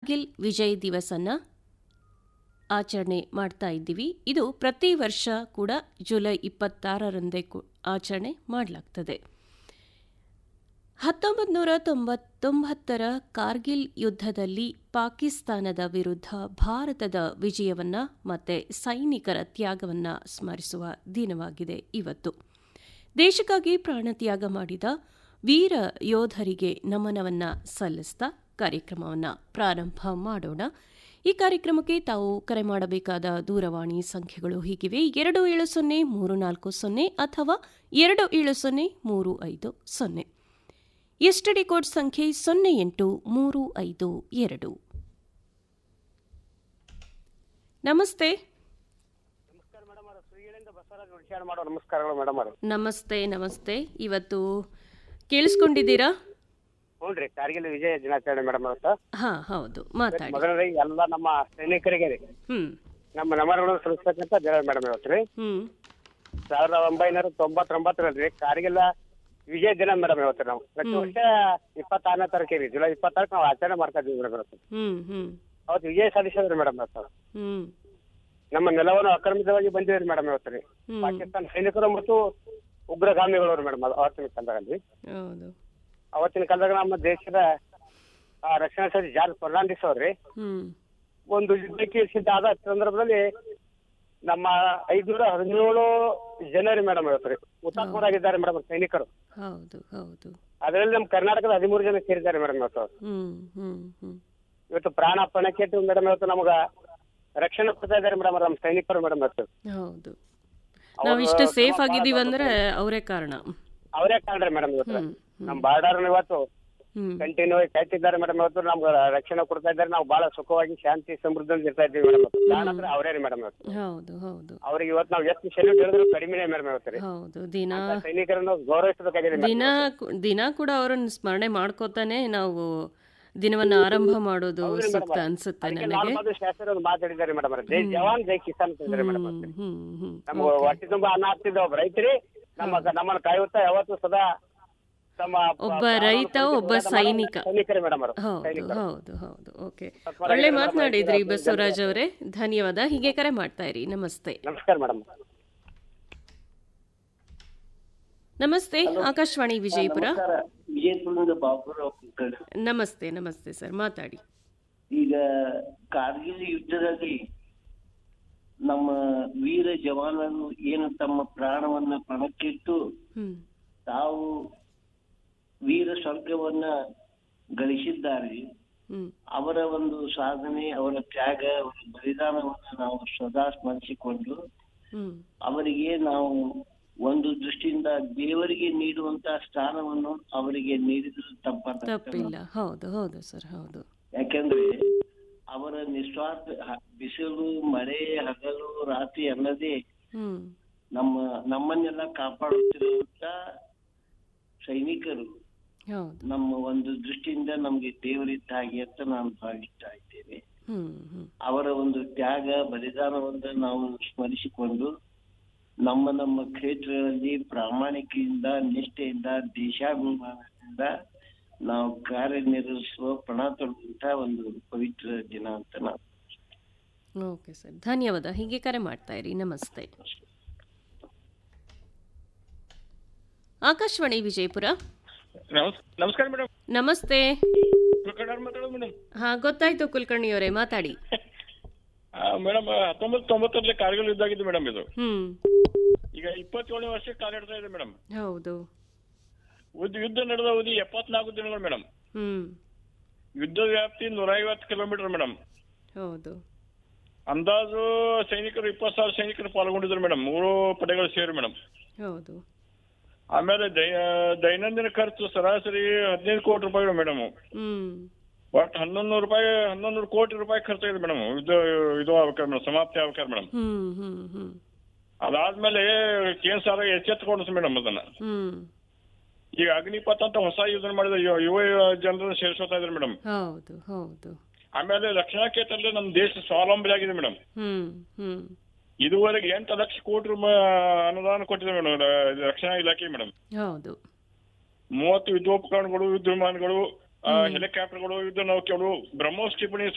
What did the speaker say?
ಕಾರ್ಗಿಲ್ ವಿಜಯ್ ದಿವಸನ್ನ ಆಚರಣೆ ಮಾಡ್ತಾ ಇದ್ದೀವಿ ಇದು ಪ್ರತಿ ವರ್ಷ ಕೂಡ ಜುಲೈ ಇಪ್ಪತ್ತಾರರಂದೇ ಕು- ಆಚರಣೆ ಮಾಡಲಾಗ್ತದೆ ಹತ್ತೊಂಬತ್ತು ನೂರ ತೊಂಬತ್ತೊಂಬತ್ತರ ಕಾರ್ಗಿಲ್ ಯುದ್ಧದಲ್ಲಿ ಪಾಕಿಸ್ತಾನದ ವಿರುದ್ಧ ಭಾರತದ ವಿಜಯವನ್ನ ಮತ್ತೆ ಸೈನಿಕರ ತ್ಯಾಗವನ್ನ ಸ್ಮರಿಸುವ ದಿನವಾಗಿದೆ ಇವತ್ತು ದೇಶಕ್ಕಾಗಿ ಪ್ರಾಣತ್ಯಾಗ ಮಾಡಿದ ವೀರ ಯೋಧರಿಗೆ ನಮನವನ್ನ ಸಲ್ಲಿಸ್ತಾ ಕಾರ್ಯಕ್ರಮವನ್ನ ಪ್ರಾರಂಭ ಮಾಡೋಣ ಈ ಕಾರ್ಯಕ್ರಮಕ್ಕೆ ತಾವು ಕರೆ ಮಾಡಬೇಕಾದ ದೂರವಾಣಿ ಸಂಖ್ಯೆಗಳು ಹೀಗಿವೆ ಎರಡು ಏಳು ಸೊನ್ನೆ ಮೂರು ನಾಲ್ಕು ಸೊನ್ನೆ ಅಥವಾ ಎರಡು ಏಳು ಸೊನ್ನೆ ಮೂರು ಐದು ಸೊನ್ನೆ ಎಸ್ಟಿಡಿ ಕೋಡ್ ಸಂಖ್ಯೆ ಸೊನ್ನೆ ಎಂಟು ಮೂರು ಐದು ಎರಡು ನಮಸ್ತೆ ನಮಸ್ಕಾರ ಮೇಡಮ್ ಅವರ ಶ್ರೀಗಳಿಂದ ಬಸವರಾಜ್ ಉಳಿಸ್ಯಾಣ ಮಾಡೋ ನಮಸ್ಕಾರಗಳು ಮೇಡಮ್ ಅವರು ನಮಸ್ತೆ ನಮಸ್ತೆ ಇವತ್ತು ಕೇಳಿಸ್ಕೊಂಡಿದ್ದೀರಾ ಹ್ಞೂ ರೀ ಕಾರ್ಗಿಲ್ ವಿಜಯ ದಿನಾಚರಣೆ ಮೇಡಮ್ ಅವತ್ತು ಹಾ ಹೌದು ಮಾತಾಡಿ ಮೊದಲನೇದಾಗಿ ಎಲ್ಲ ನಮ್ಮ ಸೈನಿಕರಿಗೆ ರೀ ಹ್ಮ್ ನಮ್ಮ ನಮನಗಳನ್ನು ಸಲ್ಲಿಸ್ತಕ್ಕಂಥ ದಿನ ಮೇಡಮ್ ಇವತ್ತು ರೀ ಹ್ಮ್ ಸಾವಿರದ ಒಂಬೈನೂರ ತೊಂಬತ್ತೊಂಬತ್ತರಲ್ಲಿ ರೀ ಕಾರ್ಗಿಲ್ ವಿಜಯ ದಿನ ಮೇಡಮ್ ಇವತ್ತು ನಾವು ಪ್ರತಿ ವರ್ಷ ಇಪ್ಪತ್ತಾರನೇ ತಾರೀಕಿಗೆ ರೀ ಜುಲೈ ಇಪ್ಪತ್ತಾರಕ್ಕೆ ನಾವು ಆಚರಣೆ ಮಾಡ್ತಾ ಇದ್ದೀವಿ ಮೇಡಮ್ ಇವತ್ತು ಹ್ಮ್ ಹ್ಮ್ ಅವತ್ತು ವಿಜಯ ಸಾಧಿಸಿದ್ರಿ ಮೇಡಮ್ ಇವತ್ತು ಹ್ಮ್ ನಮ್ಮ ನೆಲವನ್ನು ಆಕ್ರಮಿತವಾಗಿ ಬಂದಿದ್ರಿ ಮೇಡಮ್ ಇವತ್ತು ರೀ ಹ್ಮ್ ಪಾಕಿಸ್ತಾನ ಸೈನಿಕರು ಮತ್ತು ಉಗ್ರಗಾಮಿಗಳು ಮೇಡಮ್ ಅವತ್ತಿನ ಕಾಲದಲ್ಲಿ ಹೌದು ಅವತ್ತಿನ ಕಾಲದಾಗ ನಮ್ಮ ದೇಶದ ಆ, ರಕ್ಷಣಾ ಸಚಿವ ಜಾರ್ಜ್ ಫರ್ನಾಂಡಿಸ್ ಅವ್ರಿ ಹ್ಮ್ ಒಂದು ಯುದ್ಧಕ್ಕೆ ಸಿದ್ಧ ಆದ ಸಂದರ್ಭದಲ್ಲಿ ನಮ್ಮ ಐದ್ನೂರ ಹದಿನೇಳು ಜನರಿ ಮೇಡಮ್ ಇವತ್ತು ರೀ ಹುತಾತ್ಮರಾಗಿದ್ದಾರೆ ಮೇಡಮ್ ಸೈನಿಕರು ಹೌದು ಹೌದು ಅದರಲ್ಲಿ ನಮ್ಮ ಕರ್ನಾಟಕದ ಹದಿಮೂರು ಜನ ಸೇರಿದ್ದಾರೆ ಮೇಡಮ್ ಇವತ್ತು ಹ್ಮ್ ಹ್ಮ್ ಹ್ಮ್ ಇವತ್ತು ಪ್ರಾಣ ಪಣಕ್ಕಿಟ್ಟು ಮೇಡಮ್ ಇವತ್ತು ನಮಗ ರಕ್ಷಣೆ ಕೊಡ್ತಾ ಇದ್ದಾರೆ ಮೇಡಮ್ ನಮ್ಮ ಸೈನಿಕರು ಮೇಡಮ್ ಇವತ್ತು ಹೌದು ನಾವು ಇಷ್ಟು ಸೇಫ್ ಆಗಿದ್ದೀವಿ ಅಂದ್ರೆ ಅವರೇ ಕಾರಣ ಅವರೇ ಕಾಣ್ರಿ ಮೇಡಮ್ ಇವತ್ತು ಹ್ಮ್ ನಮ್ಮ ಬಾರ್ಡರ್ ಇವತ್ತು ಹ್ಮ್ ಕಂಟಿನ್ಯೂ ಆಗಿ ಕಾಯ್ತಿದ್ದಾರೆ ಮೇಡಮ್ ಇವತ್ತು ನಮ್ಗೆ ರಕ್ಷಣೆ ಕೊಡ್ತಾ ಇದ್ದಾರೆ ನಾವು ಬಹಳ ಸುಖವಾಗಿ ಶಾಂತಿ ಸಮೃದ್ಧದಲ್ಲಿ ಇರ್ತಾ ಇದ್ದೀವಿ ಮೇಡಮ್ ಕಾರಣ ಅಂದ್ರೆ ಅವರೇ ರೀ ಮೇಡಮ್ ಇವತ್ತು ಹೌದು ಹೌದು ಅವ್ರಿಗೆ ಇವತ್ತು ನಾವು ಎಷ್ಟು ಸೆಲ್ಯೂಟ್ ಹೇಳಿದ್ರು ಕಡಿಮೆನೇ ಮೇಡಮ್ ಇವತ್ತು ರೀ ಹೌದು ದಿನ ಅಂತ ಸೈನಿಕರನ್ನು ಗೌರವಿಸಬೇಕಾಗಿದೆ madam. ದಿನ ಕು- ದಿನ ಕೂಡ ಅವರನ್ನು ಸ್ಮರಣೆ ಮಾಡ್ಕೋತಾನೆ ನಾವು ದಿನವನ್ನ ಆರಂಭ ಮಾಡೋದು ಸೂಕ್ತ ಅನ್ಸುತ್ತೆ ಅದಕ್ಕೆ ನನಗೆ ಲಾಲ್ ಬಹದ್ದೂರ್ ಶಾಸ್ತ್ರಿ ಅವ್ರು ಮಾತಾಡಿದ್ದಾರೆ ಮೇಡಮ್ ಜೈ ಜವಾನ್ ಜೈ ಕಿಸಾನ್ ಅಂತ ಇದ್ದಾರೆ ಮೇಡಮ್ ಹ್ಮ್ ಹ್ಮ್ ಹ್ಮ್ ನಮ್ಗೆ ಹೊಟ್ಟೆ ತುಂಬಾ ಅನ್ನ ಹಾಕ್ತಿದ್ದ ಒಬ್ಬ ರೈತರಿ ನಮ್ಮ ನಮ್ಮನ್ನ ಕಾಯುತ್ತಾ ಯಾವತ್ತು ಸದಾ ತಮ್ಮ ಪ- ಒಬ್ಬ ಪ್ರಾಣವನ್ನು ರೈತ, ಕೊಟ್ಟು ಒಬ್ಬ ಹೋರಾಟ ಮಾಡೋ ಸೈನಿಕ. ಸೈನಿಕರೇ ಮೇಡಮ್ ಅವರು ಹೌದು ಸೈನಿಕರು ಹೌದು ಹೌದು ಓಕೆ ತತ್ಪರ ಒಳ್ಳೆ ಆಗಿದ್ದಾರೆ ಮಾತನಾಡಿದ್ರಿ ರೈತರ ಬಸವರಾಜ್ ಅವರೇ ಧನ್ಯವಾದ ಹೀಗೆ ಕರೆ ಮಾಡ್ತಾ ಇರಿ ನಮಸ್ತೆ ನಮಸ್ಕಾರ ಮೇಡಮ್ ನಮಸ್ತೆ ಆಕಾಶವಾಣಿ ವಿಜಯಪುರ ನಮಸ್ಕಾರ ವಿಜಯಪುರದಿಂದ ಬಾಬುರಾವ್ ಕುಲಕರ್ಣಿ ನಮಸ್ತೆ ನಮಸ್ತೆ ಸರ್ ಮಾತಾಡಿ ಈಗ ಕಾರ್ಗಿಲ್ ಯುದ್ಧದಲ್ಲಿ ನಮ್ಮ ವೀರ ಜವಾನರು ಏನು ತಮ್ಮ ಪ್ರಾಣವನ್ನ ಪಣಕ್ಕಿಟ್ಟು ಹ್ಮ್ ತಾವು ವೀರ ಸ್ವರ್ಗವನ್ನ ಗಳಿಸಿದ್ದಾರೆ ಹ್ಮ್ ಅವರ ಒಂದು ಸಾಧನೆ ಅವರ ತ್ಯಾಗ ಅವರ ಬಲಿದಾನವನ್ನು ನಾವು ಸದಾ ಸ್ಮರಿಸಿಕೊಂಡು ಹ್ಮ್ ಅವರಿಗೆ ನಾವು ಒಂದು ದೃಷ್ಟಿಯಿಂದ ದೇವರಿಗೆ ನೀಡುವಂತ ಸ್ಥಾನವನ್ನು ಅವರಿಗೆ ನೀಡಿದ್ರು ತಪ್ಪಾಗ್ತದೆ ತಪ್ಪಿಲ್ಲ ಹೌದು ಹೌದು ಸರ್ ಹೌದು ಯಾಕೆಂದ್ರೆ ಅವರ ನಿಸ್ವಾರ್ಥ ಹ- ಬಿಸಿಲು ಮಳೆ ಹಗಲು ರಾತ್ರಿ ಅನ್ನದೇ ಹ್ಮ್ ನಮ್ಮ ನಮ್ಮನ್ನೆಲ್ಲ ಕಾಪಾಡುತ್ತಿರುವಂತ ಸೈನಿಕರು ಹೌದು ನಮ್ಮ ಒಂದು ದೃಷ್ಟಿಯಿಂದ ನಮ್ಗೆ ದೇವರಿದ್ದ ಹಾಗೆ ಅಂತ ನಾನು ಭಾವಿಸ್ತಾ ಇದ್ದೇನೆ ಹ್ಮ್ ಹ್ಮ್ ಅವರ ಒಂದು ತ್ಯಾಗ ಬಲಿದಾನವನ್ನು ನಾವು ಸ್ಮರಿಸಿಕೊಂಡು ನಮ್ಮ ನಮ್ಮ ಕ್ಷೇತ್ರಗಳಲ್ಲಿ ಪ್ರಾಮಾಣಿಕೆಯಿಂದ ನಿಷ್ಠೆಯಿಂದ ದೇಶಾಭಿಮಾನದಿಂದ ನಾವು ಕಾರ್ಯನಿರ್ವಹಿಸುವ ಪಣ ತೊಡುವಂತ ಒಂದು ಪವಿತ್ರ ದಿನ ಅಂತ ನಾವು ಓಕೆ ಸರ್ ಧನ್ಯವಾದ ಹೀಗೆ ಕರೆ ಮಾಡ್ತಾ ಇರಿ ನಮಸ್ತೆ ಆಕಾಶವಾಣಿ ವಿಜಯಪುರ ನಮಸ್- ನಮಸ್ಕಾರ ಮೇಡಮ್ ನಮಸ್ತೆ ಕುಲಕರ್ಣಿ ಮಾತಾಡೋದು ಮೇಡಮ್ ಹಾ ಗೊತ್ತಾಯ್ತು ಕುಲಕರ್ಣಿಯವರೇ ಮಾತಾಡಿ ಮೇಡಮ್ ಹತ್ತೊಂಬತ್ತು ತೊಂಬತ್ತರಲ್ಲಿ ಕಾರ್ಗಿಲ್ ಯುದ್ಧ ಆಗಿದ್ದು ಮೇಡಮ್ ಇದು ಹ್ಮ್ ಈಗ ಇಪ್ಪತ್ತೇಳನೇ ವರ್ಷಕ್ಕೆ ಕಾಲಿಡ್ತಾ ಇದೆ ಮೇಡಮ್ ಹೌದು ಯುದ್ಧ ಯುದ್ಧ ನಡೆದ ಅವಧಿ ಎಪ್ಪತ್ನಾಲ್ಕು ದಿನಗಳು ಮೇಡಮ್ ಹ್ಮ್ ಯುದ್ಧ ವ್ಯಾಪ್ತಿ ನೂರ ಐವತ್ತು ಕಿಲೋಮೀಟರ್ ಮೇಡಮ್ ಹೌದು ಅಂದಾಜು ಸೈನಿಕರು ಇಪ್ಪತ್ತು ಸಾವಿರ ಸೈನಿಕರು ಪಾಲ್ಗೊಂಡಿದ್ರು ಮೇಡಮ್ ಮೂರು ಪಡೆಗಳು ಸೇರಿ ಮೇಡಮ್ ಹೌದು ಆಮೇಲೆ ದೈ- ದೈನಂದಿನ ಖರ್ಚು ಸರಾಸರಿ ಹದಿನೈದು ಕೋಟಿ ರೂಪಾಯಿಗಳು ಮೇಡಮ್ ಹ್ಮ್ ಒಟ್ಟು ಹನ್ನೊಂದು ನೂರು ರೂಪಾಯಿ ಹನ್ನೊಂದು ನೂರು ಕೋಟಿ ರೂಪಾಯಿ ಖರ್ಚಾಗಿದೆ ಮೇಡಮ್ ಯುದ್ಧ ಇದು ಆಗ್ಬೇಕಾದ್ರೆ ಮೇಡಮ್ ಸಮಾಪ್ತಿ ಆಗ್ಬೇಕಾದ್ರೆ ಮೇಡಮ್ ಹ್ಮ್ ಹ್ಮ್ ಹ್ಮ್ ಅದಾದ್ಮೇಲೆ ಕೇಂದ್ರ ಸರ್ಕಾರ ಎಚ್ಚೆತ್ತುಕೊಂಡು ಮೇಡಮ್ ಅದನ್ನ ಹ್ಮ್ ಈಗ ಅಗ್ನಿಪಥ ಅಂತ ಹೊಸ ಯೋಜನೆ ಮಾಡಿದ ಯುವ- ಯುವ ಜನರನ್ನು ಸೇರಿಸೋತಾ ಇದ್ದಾರೆ ಮೇಡಮ್ ಹೌದು ಹೌದು ಆಮೇಲೆ ರಕ್ಷಣಾ ಕ್ಷೇತ್ರದಲ್ಲಿ ನಮ್ಮ ದೇಶ ಸ್ವಾವಲಂಬಿ ಆಗಿದೆ ಮೇಡಮ್ ಹ್ಮ್ ಹ್ಮ್ ಇದುವರೆಗೆ ಎಂಟು ಲಕ್ಷ ಕೋಟಿ ರೂಪಾಯಿ ಅನುದಾನ ಕೊಟ್ಟಿದೆ ಮೇಡಮ್ ರಕ್ಷಣಾ ಇಲಾಖೆ ಮೇಡಮ್ ಹೌದು ಮೂವತ್ತು ಯುದ್ಧೋಪಕರಣಗಳು ಯುದ್ಧ ವಿಮಾನಗಳು ಹೆಲಿಕಾಪ್ಟರ್ಗಳು ಯುದ್ಧ ನೌಕೆಗಳು ಬ್ರಹ್ಮೋಸ್ ಕ್ಷಿಪಣಿ